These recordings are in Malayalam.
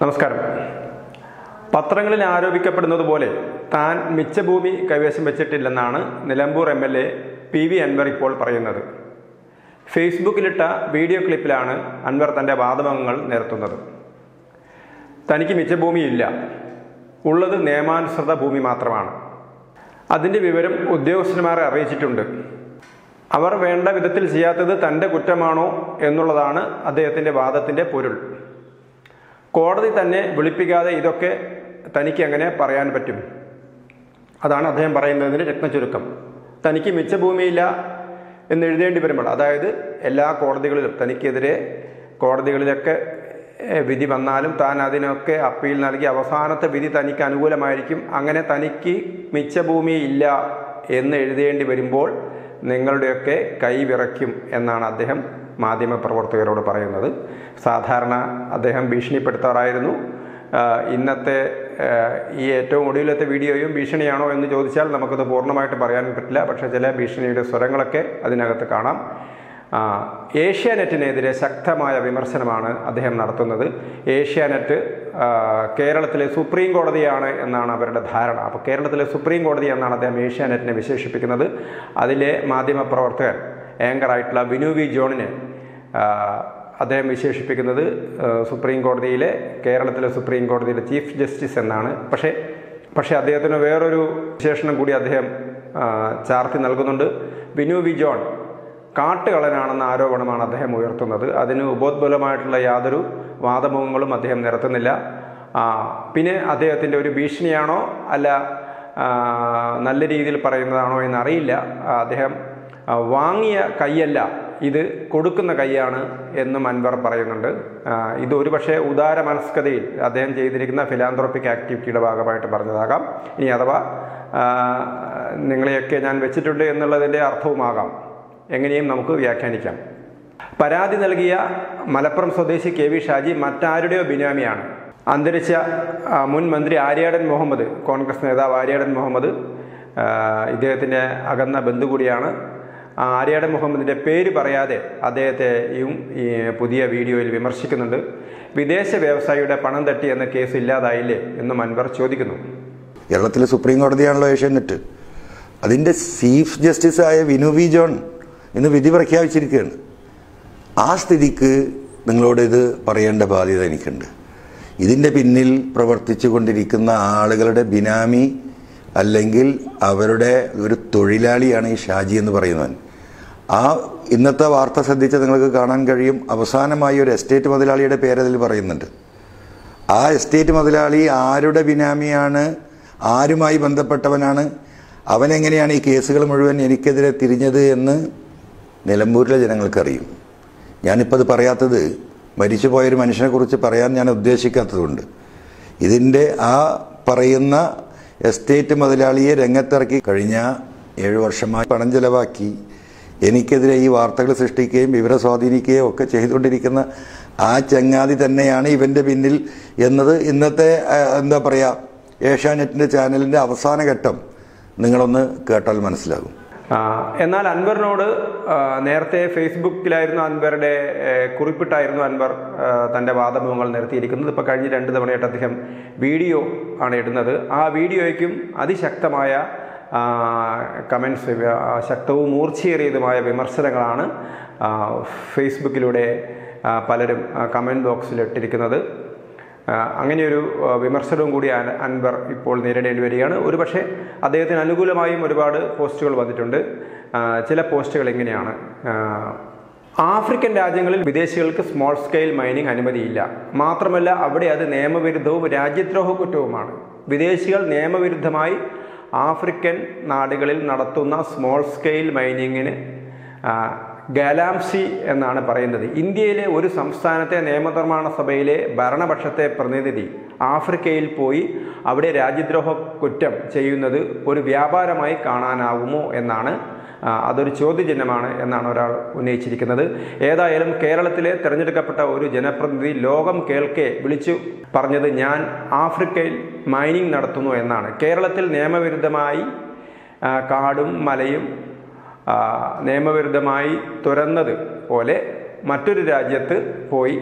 നമസ്കാരം പത്രങ്ങളിൽ ആരോപിക്കപ്പെടുന്നത് പോലെ താൻ മിച്ചഭൂമി കൈവശം വെച്ചിട്ടില്ലെന്നാണ് Nilambur M L A P V Anvar ഇപ്പോൾ പറയുന്നത് ഫേസ്ബുക്കിലിട്ട വീഡിയോ ക്ലിപ്പിലാണ് അൻവർ തൻ്റെ വാദമംഗങ്ങൾ നിരത്തുന്നത് തനിക്ക് മിച്ചഭൂമിയില്ല ഉള്ളത് നിയമാനുസൃത ഭൂമി മാത്രമാണ് അതിൻ്റെ വിവരം ഉദ്യോഗസ്ഥന്മാരെ അറിയിച്ചിട്ടുണ്ട് അവർ വേണ്ട വിധത്തിൽ ചെയ്യാത്തത് തൻ്റെ കുറ്റമാണോ എന്നുള്ളതാണ് അദ്ദേഹത്തിൻ്റെ വാദത്തിൻ്റെ പൊരുൾ കോടതി തന്നെ വിളിപ്പിക്കാതെ ഇതൊക്കെ തനിക്ക് എങ്ങനെ പറയാൻ പറ്റും അതാണ് അദ്ദേഹം പറയുന്നതിന് രത്നചുരുക്കം തനിക്ക് മിച്ചഭൂമിയില്ല എന്ന് എഴുതേണ്ടി വരുമ്പോൾ അതായത് എല്ലാ കോടതികളിലും തനിക്കെതിരെ കോടതികളിലൊക്കെ ഏഹ്, വിധി വന്നാലും താൻ അതിനൊക്കെ അപ്പീൽ നൽകി അവസാനത്തെ വിധി തനിക്ക് അനുകൂലമായിരിക്കും അങ്ങനെ തനിക്ക് മിച്ചഭൂമി ഇല്ല എന്ന് എഴുതേണ്ടി വരുമ്പോൾ നിങ്ങളുടെയൊക്കെ കൈ വിറയ്ക്കും എന്നാണ് അദ്ദേഹം മാധ്യമപ്രവർത്തകരോട് പറയുന്നത് സാധാരണ അദ്ദേഹം ഭീഷണിപ്പെടുത്താറായിരുന്നു ആഹ് ഇന്നത്തെ ആഹ് ഈ ഏറ്റവും ഒടുവിലത്തെ വീഡിയോയും ഭീഷണിയാണോ എന്ന് ചോദിച്ചാൽ നമുക്കത് പൂർണ്ണമായിട്ട് പറയാൻ പറ്റില്ല പക്ഷേ ചില ഭീഷണിയുടെ സ്വരങ്ങളൊക്കെ അതിനകത്ത് കാണാം ആഹ് ഏഷ്യാനെറ്റിനെതിരെ ശക്തമായ വിമർശനമാണ് അദ്ദേഹം നടത്തുന്നത് ഏഷ്യാനെറ്റ് ആഹ് കേരളത്തിലെ സുപ്രീം കോടതിയാണ് എന്നാണ് അവരുടെ ധാരണ അപ്പോൾ കേരളത്തിലെ സുപ്രീം കോടതി എന്നാണ് അദ്ദേഹം ഏഷ്യാനെറ്റിനെ വിശേഷിപ്പിക്കുന്നത് അതിലെ മാധ്യമപ്രവർത്തകൻ ആങ്കറായിട്ടുള്ള വിനു വി ജോണിനെ ആഹ് അദ്ദേഹം വിശേഷിപ്പിക്കുന്നത് ആഹ് സുപ്രീം കോടതിയിലെ കേരളത്തിലെ സുപ്രീം കോടതിയിലെ ചീഫ് ജസ്റ്റിസ് എന്നാണ് പക്ഷേ പക്ഷേ അദ്ദേഹത്തിന് വേറൊരു വിശേഷണം കൂടി അദ്ദേഹം ആഹ് ചാർത്തി നൽകുന്നുണ്ട് വിനു വി ജോൺ കാട്ടുകളനാണെന്ന ആരോപണമാണ് അദ്ദേഹം ഉയർത്തുന്നത് അതിന് ഉപോദ്ബലമായിട്ടുള്ള യാതൊരു വാദമുഖങ്ങളും അദ്ദേഹം നിരത്തുന്നില്ല ആ, പിന്നെ അദ്ദേഹത്തിൻ്റെ ഒരു ഭീഷണിയാണോ അല്ല ആ, നല്ല രീതിയിൽ പറയുന്നതാണോ എന്നറിയില്ല ആ, അദ്ദേഹം ആ, വാങ്ങിയ കൈയല്ല ഇത് കൊടുക്കുന്ന കൈയാണ് എന്നും അൻവർ പറയുന്നുണ്ട് ആ, ഇത് ഒരുപക്ഷെ ഉദാര മനസ്കതയിൽ അദ്ദേഹം ചെയ്തിരിക്കുന്ന ഫിലാന്ത്രോപ്പിക് ആക്ടിവിറ്റിയുടെ ഭാഗമായിട്ട് പറഞ്ഞതാകാം ഇനി അഥവാ ആ, നിങ്ങളെയൊക്കെ ഞാൻ വെച്ചിട്ടുണ്ട് എന്നുള്ളതിൻ്റെ അർത്ഥവുമാകാം എങ്ങനെയും നമുക്ക് വ്യാഖ്യാനിക്കാം പരാതി നൽകിയ മലപ്പുറം സ്വദേശി കെ വി ഷാജി മറ്റാരുടെയോ ബിനാമിയാണ് അന്തരിച്ച ആ, മുൻ മന്ത്രി ആര്യാടൻ മുഹമ്മദ് കോൺഗ്രസ് നേതാവ് ആര്യാടൻ മുഹമ്മദ് ആ, ഇദ്ദേഹത്തിൻ്റെ അകന്ന ബന്ധു കൂടിയാണ് ആ ആര്യാടൻ മുഹമ്മദിൻ്റെ പേര് പറയാതെ അദ്ദേഹത്തെയും ഈ പുതിയ വീഡിയോയിൽ വിമർശിക്കുന്നുണ്ട് വിദേശ വ്യവസായിയുടെ പണം തട്ടി എന്ന കേസ് ഇല്ലാതായില്ലേ എന്നും അൻവർ ചോദിക്കുന്നു കേരളത്തിലെ സുപ്രീം കോടതിയാണല്ലോ ഏഷ്യാനെറ്റ് അതിൻ്റെ ചീഫ് ജസ്റ്റിസായ വിനു വി ജോൺ ഇന്ന് വിധി പ്രഖ്യാപിച്ചിരിക്കുകയാണ് ആ സ്ഥിതിക്ക് നിങ്ങളോട് ഇത് പറയേണ്ട ബാധ്യത എനിക്കുണ്ട് ഇതിൻ്റെ പിന്നിൽ പ്രവർത്തിച്ചു കൊണ്ടിരിക്കുന്ന ആളുകളുടെ ബിനാമി അല്ലെങ്കിൽ അവരുടെ ഒരു തൊഴിലാളിയാണ് ഈ ഷാജി എന്ന് പറയുന്നവൻ ആ ഇന്നത്തെ വാർത്ത ശ്രദ്ധിച്ചാൽ നിങ്ങൾക്ക് കാണാൻ കഴിയും അവസാനമായി ഒരു എസ്റ്റേറ്റ് മുതലാളിയുടെ പേരതിൽ പറയുന്നുണ്ട് ആ എസ്റ്റേറ്റ് മുതലാളി ആരുടെ ബിനാമിയാണ് ആരുമായി ബന്ധപ്പെട്ടവനാണ് അവനെങ്ങനെയാണ് ഈ കേസുകൾ മുഴുവൻ എനിക്കെതിരെ തിരിഞ്ഞത് എന്ന് നിലമ്പൂരിലെ ജനങ്ങൾക്കറിയും ഞാനിപ്പോൾ അത് പറയാത്തത് മരിച്ചുപോയൊരു മനുഷ്യനെക്കുറിച്ച് പറയാൻ ഞാൻ ഉദ്ദേശിക്കാത്തതുകൊണ്ട് ഇതിൻ്റെ ആ പറയുന്ന എസ്റ്റേറ്റ് മുതലാളിയെ രംഗത്തിറക്കി കഴിഞ്ഞ ഏഴു വർഷമായി പണം ചെലവാക്കി എനിക്കെതിരെ ഈ വാർത്തകൾ സൃഷ്ടിക്കുകയും വിവരം സ്വാധീനിക്കുകയും ഒക്കെ ചെയ്തുകൊണ്ടിരിക്കുന്ന ആ ചങ്ങാതി തന്നെയാണ് ഇവൻ്റെ പിന്നിൽ എന്നത് ഇന്നത്തെ ആ, എന്താ പറയുക ഏഷ്യാനെറ്റിൻ്റെ ചാനലിൻ്റെ അവസാന ഘട്ടം നിങ്ങളൊന്ന് കേട്ടാൽ മനസ്സിലാകും ആ, എന്നാൽ അൻവറിനോട് ആ, നേരത്തെ ഫേസ്ബുക്കിലായിരുന്നു അൻവറുടെ ഏ, കുറിപ്പിട്ടായിരുന്നു അൻവർ ആ, തൻ്റെ വാദമുഖങ്ങൾ നിർത്തിയിരിക്കുന്നത് ഇപ്പോൾ കഴിഞ്ഞ രണ്ട് തവണയായിട്ട് അദ്ദേഹം വീഡിയോ ആണ് ഇടുന്നത് ആ വീഡിയോയ്ക്കും അതിശക്തമായ കമൻസ് ശക്തവും മൂർച്ചയേറിയതുമായ വിമർശനങ്ങളാണ് ആ, ഫേസ്ബുക്കിലൂടെ ആ, പലരും കമൻറ്റ് ബോക്സിൽ ഇട്ടിരിക്കുന്നത് ആ, അങ്ങനെയൊരു ആ, വിമർശനവും കൂടി അൻ- അൻവർ ഇപ്പോൾ നേരിടേണ്ടി വരികയാണ് ഒരുപക്ഷെ അദ്ദേഹത്തിന് അനുകൂലമായും ഒരുപാട് പോസ്റ്റുകൾ വന്നിട്ടുണ്ട് ആ, ചില പോസ്റ്റുകൾ എങ്ങനെയാണ് ആ, ആഫ്രിക്കൻ രാജ്യങ്ങളിൽ വിദേശികൾക്ക് സ്മോൾ സ്കെയിൽ മൈനിങ് അനുമതിയില്ല മാത്രമല്ല അവിടെ അത് നിയമവിരുദ്ധവും രാജ്യദ്രോഹ കുറ്റവുമാണ് വിദേശികൾ നിയമവിരുദ്ധമായി ആഫ്രിക്കൻ നാടുകളിൽ നടത്തുന്ന സ്മോൾ സ്കെയിൽ മൈനിങ്ങിന് ആ, ഗാലാംസി എന്നാണ് പറയുന്നത് ഇന്ത്യയിലെ ഒരു സംസ്ഥാനത്തെ നിയമനിർമ്മാണ സഭയിലെ ഭരണപക്ഷത്തെ പ്രതിനിധി ആഫ്രിക്കയിൽ പോയി അവിടെ രാജ്യദ്രോഹ കുറ്റം ചെയ്യുന്നത് ഒരു വ്യാപാരമായി കാണാനാവുമോ എന്നാണ് ആ, അതൊരു ചോദ്യചിഹ്നമാണ് എന്നാണ് ഒരാൾ ഉന്നയിച്ചിരിക്കുന്നത് ഏതായാലും കേരളത്തിലെ തിരഞ്ഞെടുക്കപ്പെട്ട ഒരു ജനപ്രതിനിധി ലോകം കേൾക്കെ വിളിച്ചു പറഞ്ഞത് ഞാൻ ആഫ്രിക്കയിൽ മൈനിങ് നടത്തുന്നു എന്നാണ് കേരളത്തിൽ നിയമവിരുദ്ധമായി ആ, കാടും മലയും ആ, നിയമവിരുദ്ധമായി തുറന്നത് പോലെ മറ്റൊരു രാജ്യത്ത് പോയി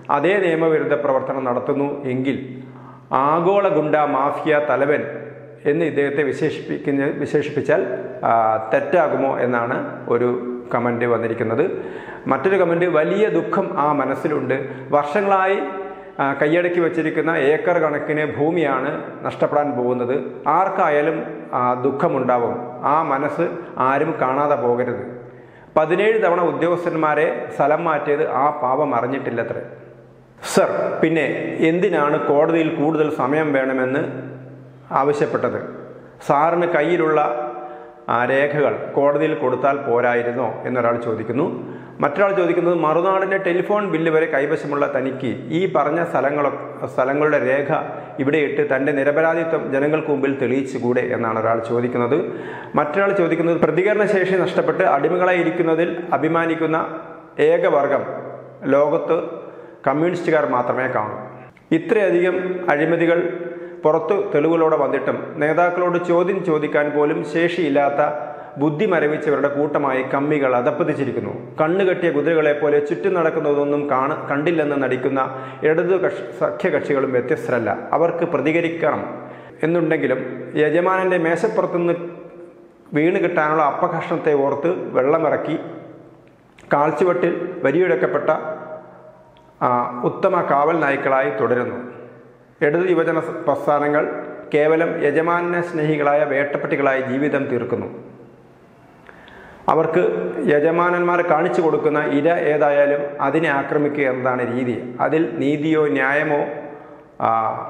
അതേ നിയമവിരുദ്ധ പ്രവർത്തനം നടത്തുന്നു എങ്കിൽ ആഗോള ഗുണ്ട മാഫിയ തലവൻ എന്ന് ഇദ്ദേഹത്തെ വിശേഷിപ്പിക്കുന്ന വിശേഷിപ്പിച്ചാൽ ആ, തെറ്റാകുമോ എന്നാണ് ഒരു കമൻറ്റ് വന്നിരിക്കുന്നത് മറ്റൊരു കമൻറ്റ് വലിയ ദുഃഖം ആ മനസ്സിലുണ്ട് വർഷങ്ങളായി ആ, കൈയടക്കി വച്ചിരിക്കുന്ന ഏക്കർ കണക്കിന് ഭൂമിയാണ് നഷ്ടപ്പെടാൻ പോകുന്നത് ആർക്കായാലും ആ, ദുഃഖമുണ്ടാവും ആ മനസ്സ് ആരും കാണാതെ പോകരുത് പതിനേഴ് തവണ ഉദ്യോഗസ്ഥന്മാരെ സ്ഥലം മാറ്റിയത് ആ പാപം അറിഞ്ഞിട്ടില്ലത്രേ സർ പിന്നെ എന്തിനാണ് കോടതിയിൽ കൂടുതൽ സമയം വേണമെന്ന് ആവശ്യപ്പെട്ടത് സാറിന് കയ്യിലുള്ള ആ, രേഖകൾ കോടതിയിൽ കൊടുത്താൽ പോരായിരുന്നോ എന്നൊരാൾ ചോദിക്കുന്നു മറ്റൊരാൾ ചോദിക്കുന്നത് മറുനാടിൻ്റെ ടെലിഫോൺ ബില്ല് വരെ കൈവശമുള്ള തനിക്ക് ഈ പറഞ്ഞ സ്ഥലങ്ങളൊ സ്ഥലങ്ങളുടെ രേഖ ഇവിടെ ഇട്ട് തൻ്റെ നിരപരാധിത്വം ജനങ്ങൾക്ക് മുമ്പിൽ തെളിയിച്ചുകൂടെ എന്നാണ് ഒരാൾ ചോദിക്കുന്നത് മറ്റൊരാൾ ചോദിക്കുന്നത് പ്രതികരണശേഷി നഷ്ടപ്പെട്ട് അടിമകളായി ഇരിക്കുന്നതിൽ അഭിമാനിക്കുന്ന ഏകവർഗം ലോകത്ത് കമ്മ്യൂണിസ്റ്റുകാർ മാത്രമേ കാണൂ ഇത്രയധികം അഴിമതികൾ പുറത്തു തെളിവുകളോടെ വന്നിട്ടും നേതാക്കളോട് ചോദ്യം ചോദിക്കാൻ പോലും ശേഷിയില്ലാത്ത ബുദ്ധി മരവിച്ചവരുടെ കൂട്ടമായി കമ്മികൾ അതപ്പതിച്ചിരിക്കുന്നു കണ്ണുകെട്ടിയ കുതിരകളെ പോലെ ചുറ്റും നടക്കുന്നതൊന്നും കാണ കണ്ടില്ലെന്ന് നടിക്കുന്ന ഇടതു കക്ഷി സഖ്യകക്ഷികളും വ്യത്യസ്തരല്ല അവർക്ക് പ്രതികരിക്കണം എന്നുണ്ടെങ്കിലും യജമാനന്റെ മേശപ്പുറത്തുനിന്ന് വീണ് കിട്ടാനുള്ള അപ്പകഷ്ണത്തെ ഓർത്ത് വെള്ളമിറക്കി കാൽച്ചുവട്ടിൽ വരിയെടുക്കപ്പെട്ട ആ, ഉത്തമ കാവൽ നായ്ക്കളായി തുടരുന്നു ഇടതു യുവജന സ- പ്രസ്ഥാനങ്ങൾ കേവലം യജമാന സ്നേഹികളായ വേട്ടപ്പട്ടികളായി ജീവിതം തീർക്കുന്നു അവർക്ക് യജമാനന്മാർ കാണിച്ചു കൊടുക്കുന്ന ഇര ഏതായാലും അതിനെ ആക്രമിക്കുക എന്നതാണ് രീതി അതിൽ നീതിയോ ന്യായമോ ആ,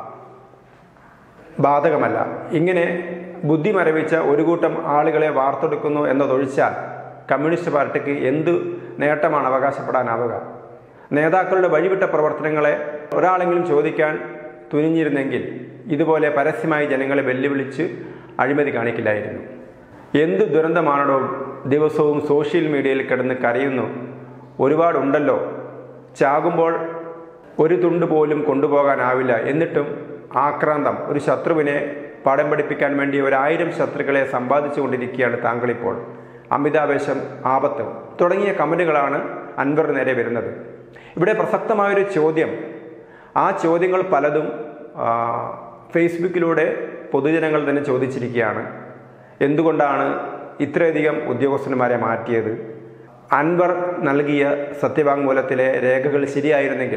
ബാധകമല്ല ഇങ്ങനെ ബുദ്ധി മരവിച്ച ഒരു കൂട്ടം ആളുകളെ വാർത്തെടുക്കുന്നു എന്നതൊഴിച്ചാൽ കമ്മ്യൂണിസ്റ്റ് പാർട്ടിക്ക് എന്തു നേട്ടമാണ് അവകാശപ്പെടാനാവുക നേതാക്കളുടെ വഴിവിട്ട പ്രവർത്തനങ്ങളെ ഒരാളെങ്കിലും ചോദിക്കാൻ തുനിഞ്ഞിരുന്നെങ്കിൽ ഇതുപോലെ പരസ്യമായി ജനങ്ങളെ വെല്ലുവിളിച്ച് അഴിമതി കാണിക്കില്ലായിരുന്നു എന്ത് ദുരന്തമാണോ ദിവസവും സോഷ്യൽ മീഡിയയിൽ കിടന്ന് കരയുന്നു ഒരുപാടുണ്ടല്ലോ ചാകുമ്പോൾ ഒരു തുണ്ട് പോലും കൊണ്ടുപോകാനാവില്ല എന്നിട്ടും ആക്രാന്തം ഒരു ശത്രുവിനെ പാഠം പഠിപ്പിക്കാൻ വേണ്ടി ഒരായിരം ശത്രുക്കളെ സമ്പാദിച്ചു കൊണ്ടിരിക്കുകയാണ് താങ്കളിപ്പോൾ അമിതാവേശം ആപത്ത് തുടങ്ങിയ കമന്റുകളാണ് അൻവർ നേരെ വരുന്നത് ഇവിടെ പ്രസക്തമായൊരു ചോദ്യം ആ ചോദ്യങ്ങൾ പലതും ആ, ഫേസ്ബുക്കിലൂടെ പൊതുജനങ്ങൾ തന്നെ ചോദിച്ചിരിക്കുകയാണ് എന്തുകൊണ്ടാണ് ഇത്രയധികം ഉദ്യോഗസ്ഥന്മാരെ മാറ്റിയത് അൻവർ നൽകിയ സത്യവാങ്മൂലത്തിലെ രേഖകൾ ശരിയായിരുന്നെങ്കിൽ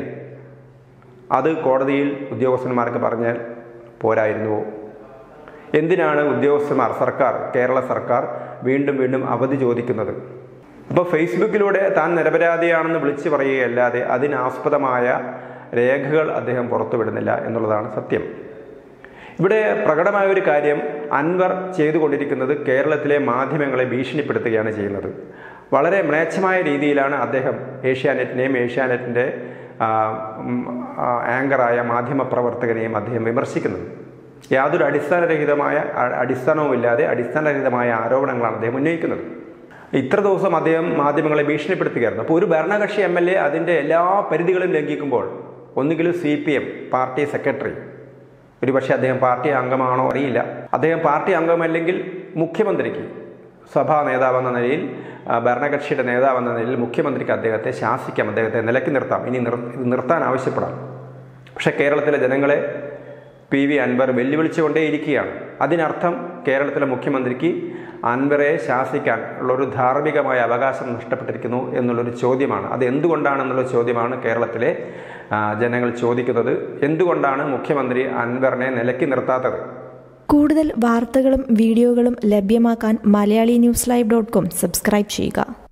അത് കോടതിയിൽ ഉദ്യോഗസ്ഥന്മാർക്ക് പറഞ്ഞാൽ പോരായിരുന്നുവോ എന്തിനാണ് ഉദ്യോഗസ്ഥന്മാർ സർക്കാർ കേരള സർക്കാർ വീണ്ടും വീണ്ടും അവധി ചോദിക്കുന്നത് അപ്പോൾ ഫേസ്ബുക്കിലൂടെ താൻ നിരപരാധിയാണെന്ന് വിളിച്ചു പറയുകയല്ലാതെ അതിനാസ്പദമായ രേഖകൾ അദ്ദേഹം പുറത്തുവിടുന്നില്ല എന്നുള്ളതാണ് സത്യം ഇവിടെ പ്രകടമായ ഒരു കാര്യം അൻവർ ചെയ്തുകൊണ്ടിരിക്കുന്നത് കേരളത്തിലെ മാധ്യമങ്ങളെ ഭീഷണിപ്പെടുത്തുകയാണ് ചെയ്യുന്നത് വളരെ മ്ലേച്ഛമായ രീതിയിലാണ് അദ്ദേഹം ഏഷ്യാനെറ്റിനെയും ഏഷ്യാനെറ്റിൻ്റെ ആ, ഉം, ആ, ആങ്കറായ മാധ്യമപ്രവർത്തകനെയും അദ്ദേഹം വിമർശിക്കുന്നത് യാതൊരു അടിസ്ഥാനരഹിതമായ അ- അടിസ്ഥാനവുമില്ലാതെ അടിസ്ഥാനരഹിതമായ ആരോപണങ്ങളാണ് അദ്ദേഹം ഉന്നയിക്കുന്നത് ഇത്ര ദിവസം അദ്ദേഹം മാധ്യമങ്ങളെ ഭീഷണിപ്പെടുത്തുകയായിരുന്നു അപ്പോൾ ഒരു ഭരണകക്ഷി എം എൽ എ അതിൻ്റെ എല്ലാ പരിധികളും ലംഘിക്കുമ്പോൾ ഒന്നുകിൽ C P M party secretary ഒരുപക്ഷെ അദ്ദേഹം പാർട്ടി അംഗമാണോ അറിയില്ല അദ്ദേഹം പാർട്ടി അംഗമല്ലെങ്കിൽ മുഖ്യമന്ത്രിക്ക് സഭാ നേതാവെന്ന നിലയിൽ ആ, ഭരണകക്ഷിയുടെ നേതാവെന്ന നിലയിൽ മുഖ്യമന്ത്രിക്ക് അദ്ദേഹത്തെ ശാസിക്കാം അദ്ദേഹത്തെ നിലയ്ക്ക് നിർത്താം ഇനി നിർ ഇത് നിർത്താൻ ആവശ്യപ്പെടാം പക്ഷേ കേരളത്തിലെ ജനങ്ങളെ പി വി അൻവർ വെല്ലുവിളിച്ചുകൊണ്ടേയിരിക്കുകയാണ് അതിനർത്ഥം കേരളത്തിലെ മുഖ്യമന്ത്രിക്ക് അൻവറെ ശാസിക്കാൻ ഉള്ളൊരു ധാർമ്മികമായ അവകാശം നഷ്ടപ്പെട്ടിരിക്കുന്നു എന്നുള്ളൊരു ചോദ്യമാണ് അത് എന്തുകൊണ്ടാണെന്നുള്ള ചോദ്യമാണ് കേരളത്തിലെ ആ, ജനങ്ങൾ ചോദിക്കുന്നത് എന്തുകൊണ്ടാണ് മുഖ്യമന്ത്രി അൻവറിനെ നിലയ്ക്ക് നിർത്താത്തത് കൂടുതൽ വാർത്തകളും വീഡിയോകളും ലഭ്യമാക്കാൻ Malayali news live dot com subscribe ചെയ്യുക